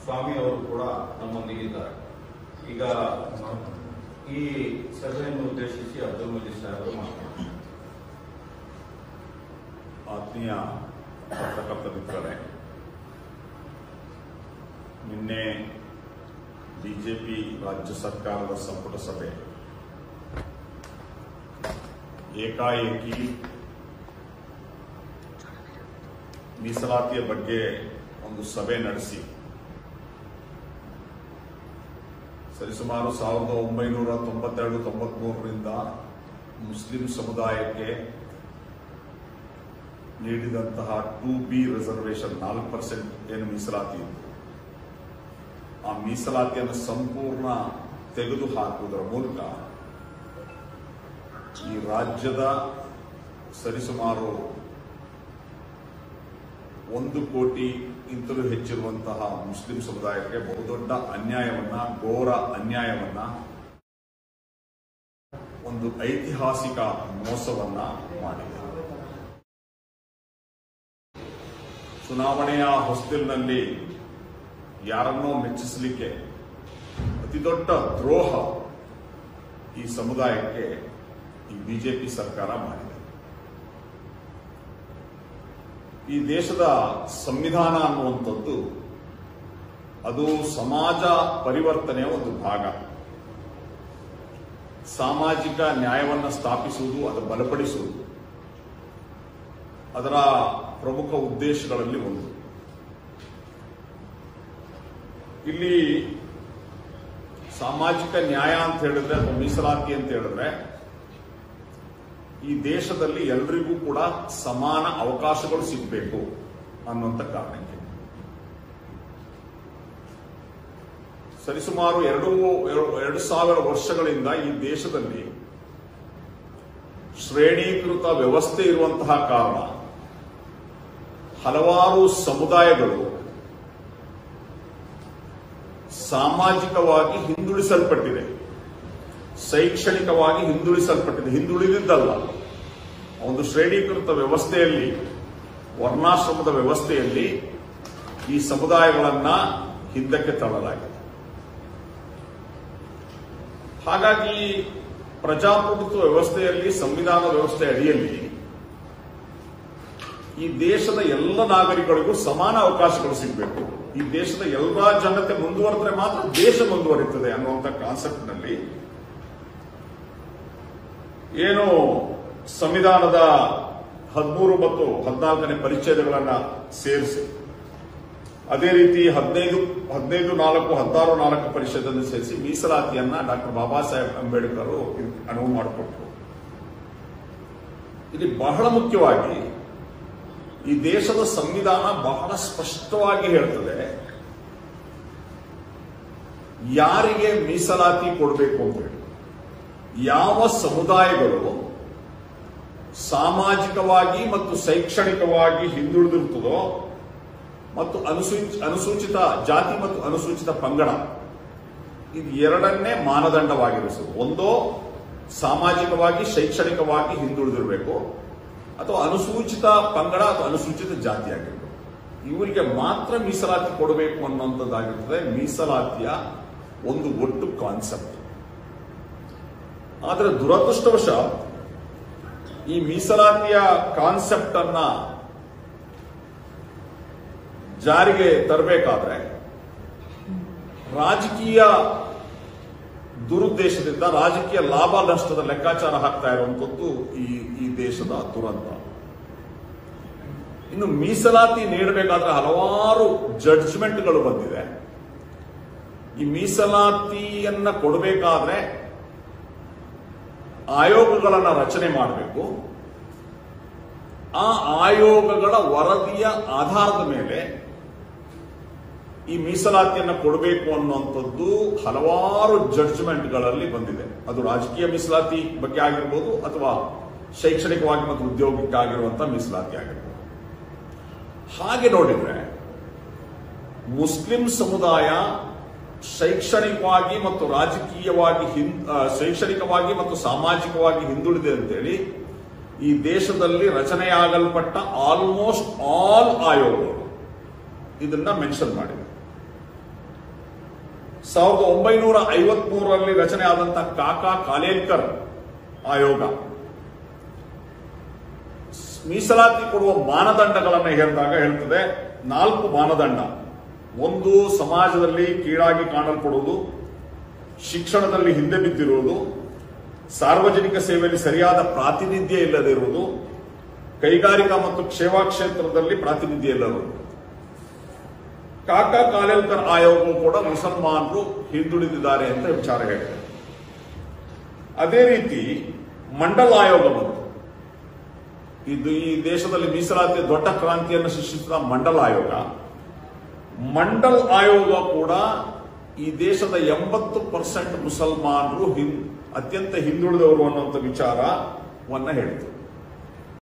ಸ್ವಾಮಿ ಅವರು ಕೂಡ ನಮ್ಮೊಂದಿಗಿದ್ದಾರೆ ಈಗ ಈ ಸಭೆಯನ್ನು ಉದ್ದೇಶಿಸಿ ಅಬ್ದುಲ್ ಮಜೀದ್ ಸಾಹೇಬರು ಮಾತನಾಡ್ತಾರೆ ಆತ್ಮೀಯ ಪತ್ರಕರ್ತ ಮಿತ್ರರೇ ನಿನ್ನೆ ಬಿಜೆಪಿ ರಾಜ್ಯ ಸರ್ಕಾರದ ಸಂಪುಟ ಸಭೆ ಏಕಾಏಕಿ ಮೀಸಲಾತಿಯ ಬಗ್ಗೆ ಒಂದು ಸಭೆ ನಡೆಸಿ ಸರಿಸುಮಾರು ಸಾವಿರದ ಒಂಬೈನೂರ ತೊಂಬತ್ತೆರಡು ತೊಂಬತ್ಮೂರರಿಂದ ಮುಸ್ಲಿಂ ಸಮುದಾಯಕ್ಕೆ ನೀಡಿದಂತಹ ಟು ಬಿ ರಿಸರ್ವೇಶನ್ ನಾಲ್ಕು ಪರ್ಸೆಂಟ್ ಏನು ಮೀಸಲಾತಿ ಇತ್ತು ಆ ಮೀಸಲಾತಿಯನ್ನು ಸಂಪೂರ್ಣ ತೆಗೆದು ಹಾಕುವುದರ ಮೂಲಕ ಈ ರಾಜ್ಯದ ಸರಿಸುಮಾರು ಒಂದು ಕೋಟಿ ಇಂತಲೂ ಹೆಚ್ಚಿರುವಂತಹ ಮುಸ್ಲಿಂ ಸಮುದಾಯಕ್ಕೆ ಬಹುದೊಡ್ಡ ಅನ್ಯಾಯವನ್ನ ಘೋರ ಅನ್ಯಾಯವನ್ನ ಒಂದು ಐತಿಹಾಸಿಕ ಮೋಸವನ್ನ ಮಾಡಿದೆ ಚುನಾವಣೆಯ ಹೊಸ್ತಿಲಿನಲ್ಲಿ ಯಾರನ್ನೋ ಮೆಚ್ಚಿಸಲಿಕ್ಕೆ ಅತಿದೊಡ್ಡ ದ್ರೋಹ ಈ ಸಮುದಾಯಕ್ಕೆ ಈ ಬಿಜೆಪಿ ಸರ್ಕಾರ ಮಾಡಿದೆ ಈ ದೇಶದ ಸಂವಿಧಾನ ಅನ್ನುವಂಥದ್ದು ಅದು ಸಮಾಜ ಪರಿವರ್ತನೆಯ ಒಂದು ಭಾಗ ಸಾಮಾಜಿಕ ನ್ಯಾಯವನ್ನು ಸ್ಥಾಪಿಸುವುದು ಅದು ಬಲಪಡಿಸುವುದು ಅದರ ಪ್ರಮುಖ ಉದ್ದೇಶಗಳಲ್ಲಿ ಒಂದು ಇಲ್ಲಿ ಸಾಮಾಜಿಕ ನ್ಯಾಯ ಅಂತ ಹೇಳಿದ್ರೆ ಅಥವಾ ಮೀಸಲಾತಿ ಅಂತ ಹೇಳಿದ್ರೆ ಈ ದೇಶದಲ್ಲಿ ಎಲ್ರಿಗೂ ಕೂಡ ಸಮಾನ ಅವಕಾಶಗಳು ಸಿಗಬೇಕು ಅನ್ನುವಂಥ ಕಾರಣಕ್ಕೆ ಸರಿಸುಮಾರು ಎರಡು ಎರಡು ಸಾವಿರ ವರ್ಷಗಳಿಂದ ಈ ದೇಶದಲ್ಲಿ ಶ್ರೇಣೀಕೃತ ವ್ಯವಸ್ಥೆ ಇರುವಂತಹ ಕಾರಣ ಹಲವಾರು ಸಮುದಾಯಗಳು ಸಾಮಾಜಿಕವಾಗಿ ಹಿಂದುಳಿಸಲ್ಪಟ್ಟಿದೆ ಶೈಕ್ಷಣಿಕವಾಗಿ ಹಿಂದುಳಿಸಲ್ಪಟ್ಟಿದೆ ಹಿಂದುಳಿದಿದ್ದಲ್ಲ ಒಂದು ಶ್ರೇಣೀಕೃತ ವ್ಯವಸ್ಥೆಯಲ್ಲಿ ವರ್ಣಾಶ್ರಮದ ವ್ಯವಸ್ಥೆಯಲ್ಲಿ ಈ ಸಮುದಾಯಗಳನ್ನ ಹಿಂದಕ್ಕೆ ತಳ್ಳಲಾಗಿದೆ ಹಾಗಾಗಿ ಪ್ರಜಾಪ್ರಭುತ್ವ ವ್ಯವಸ್ಥೆಯಲ್ಲಿ ಸಂವಿಧಾನ ವ್ಯವಸ್ಥೆ ಅಡಿಯಲ್ಲಿ ಈ ದೇಶದ ಎಲ್ಲ ನಾಗರಿಕರಿಗೂ ಸಮಾನ ಅವಕಾಶಗಳು ಸಿಗಬೇಕು ಈ ದೇಶದ ಎಲ್ಲಾ ಜನತೆ ಮುಂದುವರೆದ್ರೆ ಮಾತ್ರ ದೇಶ ಮುಂದುವರಿಯುತ್ತದೆ ಅನ್ನುವಂಥ ಕಾನ್ಸೆಪ್ಟ್ ನಲ್ಲಿ ಏನು ಸಂವಿಧಾನದ ಹದಿಮೂರು ಮತ್ತು ಹದಿನಾಲ್ಕನೇ ಪರಿಚ್ಛೇದಗಳನ್ನ ಸೇರಿಸಿ ಅದೇ ರೀತಿ ಹದಿನೈದು ಹದಿನೈದು ನಾಲ್ಕು ಹದಿನಾರು ನಾಲ್ಕು ಪರಿಷತ್ತನ್ನು ಸೇರಿಸಿ ಮೀಸಲಾತಿಯನ್ನ ಡಾಕ್ಟರ್ ಬಾಬಾ ಸಾಹೇಬ್ ಅಂಬೇಡ್ಕರ್ ಅನುವು ಮಾಡಿಕೊಟ್ರು ಇಲ್ಲಿ ಬಹಳ ಮುಖ್ಯವಾಗಿ ಈ ದೇಶದ ಸಂವಿಧಾನ ಬಹಳ ಸ್ಪಷ್ಟವಾಗಿ ಹೇಳ್ತದೆ ಯಾರಿಗೆ ಮೀಸಲಾತಿ ಕೊಡಬೇಕು ಅಂತ ಹೇಳಿ ಯಾವ ಸಮುದಾಯಗಳು ಸಾಮಾಜಿಕವಾಗಿ ಮತ್ತು ಶೈಕ್ಷಣಿಕವಾಗಿ ಹಿಂದುಳಿದಿರುತ್ತದೋ ಮತ್ತು ಅನುಸೂಚಿ ಅನುಸೂಚಿತ ಜಾತಿ ಮತ್ತು ಅನುಸೂಚಿತ ಪಂಗಡ ಇದು ಎರಡನ್ನೇ ಮಾನದಂಡವಾಗಿರಿಸುವುದು ಒಂದೋ ಸಾಮಾಜಿಕವಾಗಿ ಶೈಕ್ಷಣಿಕವಾಗಿ ಹಿಂದುಳಿದಿರಬೇಕು ಅಥವಾ ಅನುಸೂಚಿತ ಪಂಗಡ ಅಥವಾ ಅನುಸೂಚಿತ ಜಾತಿ ಆಗಿರ್ಬೇಕು ಇವರಿಗೆ ಮಾತ್ರ ಮೀಸಲಾತಿ ಕೊಡಬೇಕು ಅನ್ನುವಂಥದ್ದಾಗಿರ್ತದೆ ಮೀಸಲಾತಿಯ ಒಂದು ಒಟ್ಟು ಕಾನ್ಸೆಪ್ಟ್ ಆದರೆ ದುರದೃಷ್ಟವಶ ಈ ಮೀಸಲಾತಿಯ ಕಾನ್ಸೆಪ್ಟ್ ಅನ್ನ ಜಾರಿಗೆ ತರಬೇಕಾದ್ರೆ ರಾಜಕೀಯ ದುರುದ್ದೇಶದಿಂದ ರಾಜಕೀಯ ಲಾಭ ನಷ್ಟದ ಲೆಕ್ಕಾಚಾರ ಹಾಕ್ತಾ ಇರುವಂತದ್ದು ಈ ಈ ದೇಶದ ದುರಂತ ಇನ್ನು ಮೀಸಲಾತಿ ನೀಡಬೇಕಾದ್ರೆ ಹಲವಾರು ಜಡ್ಜ್ಮೆಂಟ್ಗಳು ಬಂದಿದೆ ಈ ಮೀಸಲಾತಿಯನ್ನ ಕೊಡಬೇಕಾದ್ರೆ ಆಯೋಗಗಳನ್ನ ರಚನೆ ಮಾಡಬೇಕು ಆ ಆಯೋಗಗಳ ವರದಿಯ ಆಧಾರದ ಮೇಲೆ ಈ ಮೀಸಲಾತಿಯನ್ನು ಕೊಡಬೇಕು ಅನ್ನುವಂಥದ್ದು ಹಲವಾರು ಜಡ್ಜ್ಮೆಂಟ್ಗಳಲ್ಲಿ ಬಂದಿದೆ ಅದು ರಾಜಕೀಯ ಮೀಸಲಾತಿ ಬಗ್ಗೆ ಆಗಿರ್ಬೋದು ಅಥವಾ ಶೈಕ್ಷಣಿಕವಾಗಿ ಮತ್ತು ಉದ್ಯೋಗಕ್ಕೆ ಆಗಿರುವಂತಹ ಮೀಸಲಾತಿ ಆಗಿರ್ಬೋದು ಹಾಗೆ ನೋಡಿದ್ರೆ ಮುಸ್ಲಿಂ ಸಮುದಾಯ ಶೈಕ್ಷಣಿಕವಾಗಿ ಮತ್ತು ರಾಜಕೀಯವಾಗಿ ಹಿಂ ಆ, ಶೈಕ್ಷಣಿಕವಾಗಿ ಮತ್ತು ಸಾಮಾಜಿಕವಾಗಿ ಹಿಂದುಳಿದೆ ಅಂತೇಳಿ ಈ ದೇಶದಲ್ಲಿ ರಚನೆಯಾಗಲ್ಪಟ್ಟ ಆಲ್ಮೋಸ್ಟ್ ಆಲ್ ಆಯೋಗಗಳು ಇದನ್ನ ಮೆನ್ಷನ್ ಮಾಡಿದೆ ಸಾವಿರದ ಒಂಬೈನೂರ ಐವತ್ಮೂರರಲ್ಲಿ ರಚನೆ ಆದಂತಹ ಕಾಕಾ ಕಾಲೇಲ್ಕರ್ ಆಯೋಗ ಮೀಸಲಾತಿ ಕೊಡುವ ಮಾನದಂಡಗಳನ್ನು ಹೇಳಿದಾಗ ಹೇಳ್ತದೆ ನಾಲ್ಕು ಮಾನದಂಡ ಒಂದು ಸಮಾಜದಲ್ಲಿ ಕೀಳಾಗಿ ಕಾಣಲ್ಪಡುವುದು ಶಿಕ್ಷಣದಲ್ಲಿ ಹಿಂದೆ ಬಿದ್ದಿರುವುದು ಸಾರ್ವಜನಿಕ ಸೇವೆಯಲ್ಲಿ ಸರಿಯಾದ ಪ್ರಾತಿನಿಧ್ಯ ಇಲ್ಲದಿರುವುದು ಕೈಗಾರಿಕಾ ಮತ್ತು ಸೇವಾ ಕ್ಷೇತ್ರದಲ್ಲಿ ಪ್ರಾತಿನಿಧ್ಯ ಇಲ್ಲದಿರುವುದು ಕಾಕಾ ಕಾಲೇಲ್ಕರ್ ಆಯೋಗವು ಕೂಡ ಮುಸಲ್ಮಾನರು ಹಿಂದುಳಿದಿದ್ದಾರೆ ಅಂತ ವಿಚಾರ ಹೇಳಿದೆ ಅದೇ ರೀತಿ ಮಂಡಲ್ ಆಯೋಗ ಬಂತು ಇದು ಈ ದೇಶದಲ್ಲಿ ಮೀಸಲಾತಿಯ ದೊಡ್ಡ ಕ್ರಾಂತಿಯನ್ನು ಸೃಷ್ಟಿಸಿದ ಮಂಡಲ್ ಆಯೋಗ ಮಂಡಲ್ ಆಯೋಗ ಕೂಡ ಈ ದೇಶದ ಎಂಬತ್ತು ಪರ್ಸೆಂಟ್ ಮುಸಲ್ಮಾನರು ಹಿಂ- ಅತ್ಯಂತ ಹಿಂದುಳಿದವರು ಅನ್ನುವಂಥ ವಿಚಾರವನ್ನ ಹೇಳಿತು